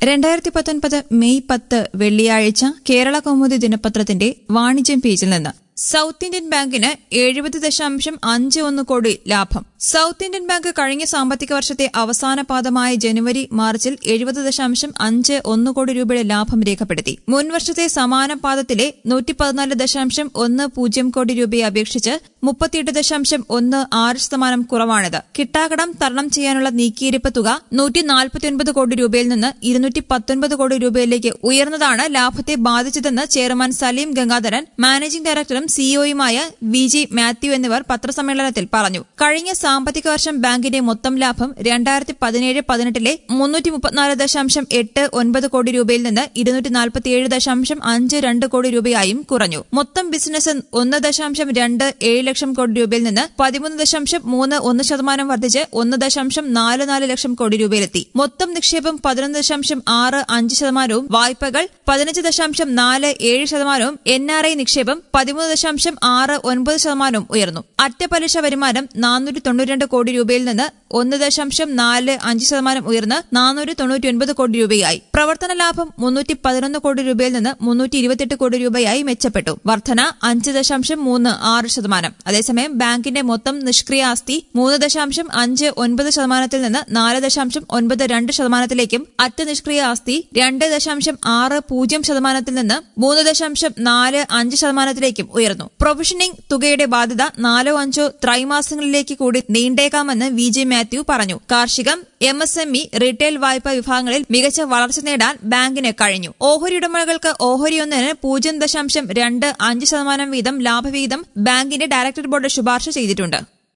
രണ്ടായിരത്തി പത്തൊൻപത് മെയ് പത്ത് വെള്ളിയാഴ്ച കേരള കൗമുദി ദിനപത്രത്തിന്റെ വാണിജ്യം പേജിൽ നിന്ന് സൌത്ത് ഇന്ത്യൻ ബാങ്കിന് എഴുപത് ദശാംശം അഞ്ച് ഒന്ന് കോടി ലാഭം സൌത്ത് ഇന്ത്യൻ ബാങ്ക് കഴിഞ്ഞ സാമ്പത്തിക വർഷത്തെ അവസാന പാദമായ ജനുവരി മാർച്ചിൽ എഴുപത് ദശാംശം അഞ്ച് ഒന്ന് കോടി രൂപയുടെ ലാഭം രേഖപ്പെടുത്തി മുൻവർഷത്തെ സമാന പാദത്തിലെ നൂറ്റി പതിനാല് ദശാംശം ഒന്ന് പൂജ്യം കോടി രൂപയെ അപേക്ഷിച്ച് മുപ്പത്തിയെട്ട് ദശാംശം ഒന്ന് ആറ് ശതമാനം കുറവാണിത് കിട്ടാക്കടം തരണം ചെയ്യാനുള്ള നീക്കിയിരിപ്പ് തുക നൂറ്റി നാൽപ്പത്തിയൊൻപത് കോടി രൂപയിൽ നിന്ന് ഇരുന്നൂറ്റി പത്തൊൻപത് കോടി രൂപയിലേക്ക് ഉയർന്നതാണ് ലാഭത്തെ ബാധിച്ചതെന്ന് ചെയർമാൻ സലീം ഗംഗാധരൻ മാനേജിംഗ് ഡയറക്ടറും സിഇഒയുമായ വി ജി മാത്യു എന്നിവർ പത്രസമ്മേളനത്തിൽ പറഞ്ഞു കഴിഞ്ഞ സാമ്പത്തിക വർഷം ബാങ്കിന്റെ മൊത്തം ലാഭം രണ്ടായിരത്തി പതിനേഴ് പതിനെട്ടിലെ മുന്നൂറ്റി മുപ്പത്തിനാല് ദശാംശം എട്ട് ഒൻപത് കോടി രൂപയിൽ നിന്ന് ഇരുന്നൂറ്റി നാൽപ്പത്തിയേഴ് ദശാംശം അഞ്ച് രണ്ട് കോടി രൂപയായും കുറഞ്ഞു മൊത്തം ബിസിനസ് ഒന്ന് ദശാംശം രണ്ട് ഏഴ് ലക്ഷം കോടി രൂപയിൽ നിന്ന് പതിമൂന്ന് ദശാംശം മൂന്ന് ഒന്ന് ശതമാനം വർദ്ധിച്ച് ഒന്ന് ദശാംശം നാല് നാല് ലക്ഷം കോടി രൂപയിലെത്തി മൊത്തം നിക്ഷേപം പതിനൊന്ന് ദശാംശം ആറ് അഞ്ച് ശതമാനവും വായ്പകൾ പതിനഞ്ച് ദശാംശം നാല് ഏഴ് ശതമാനവും എൻ ആർ ഐ നിക്ഷേപം പതിമൂന്ന് ദശാംശം ആറ് ഒൻപത് ശതമാനവും ഉയർന്നു അറ്റ പലിശ വരുമാനം നാനൂറ്റി തൊണ്ണൂറ്റിരണ്ട് കോടി രൂപയിൽ നിന്ന് ഒന്ന് ദശാംശം നാല് അഞ്ച് ശതമാനം ഉയർന്ന് നാനൂറ്റി തൊണ്ണൂറ്റിയൊൻപത് കോടി രൂപയായി പ്രവർത്തന ലാഭം മുന്നൂറ്റി പതിനൊന്ന് കോടി രൂപയിൽ നിന്ന് മുന്നൂറ്റി ഇരുപത്തിയെട്ട് കോടി രൂപയായി മെച്ചപ്പെട്ടു വർധന അഞ്ച് ദശാംശം മൂന്ന് ആറ് ശതമാനം അതേസമയം ബാങ്കിന്റെ മൊത്തം നിഷ്ക്രിയ ആസ്തി മൂന്ന് ദശാംശം അഞ്ച് ഒൻപത് ശതമാനത്തിൽ നിന്ന് നാല് ദശാംശം ഒൻപത് രണ്ട് ശതമാനത്തിലേക്കും അറ്റ നിഷ്ക്രിയ ആസ്തി രണ്ട് ദശാംശം ആറ് പൂജ്യം ശതമാനത്തിൽ നിന്ന് മൂന്ന് ദശാംശം നാല് അഞ്ച് ശതമാനത്തിലേക്കും ഉയർന്നു പ്രൊവിഷനിംഗ് തുകയുടെ ബാധ്യത നാലോ അഞ്ചോ ത്രൈമാസങ്ങളിലേക്ക് കൂടി നീണ്ടേക്കാമെന്ന് വി ജെ മാത്യു പറഞ്ഞു കാർഷികം M S M E retail വായ്പാ വിഭാഗങ്ങളിൽ മികച്ച വളർച്ച നേടാൻ ബാങ്കിന് കഴിഞ്ഞു ഓഹരി ഉടമകൾക്ക് ഓഹരിയൊന്നിന് പൂജ്യം ദശാംശം രണ്ട് അഞ്ച് ശതമാനം വീതം ലാഭവിഹിതം ബാങ്കിന്റെ ഡയറക്ടർ ബോർഡ് ശുപാർശ ചെയ്തിട്ടുണ്ട്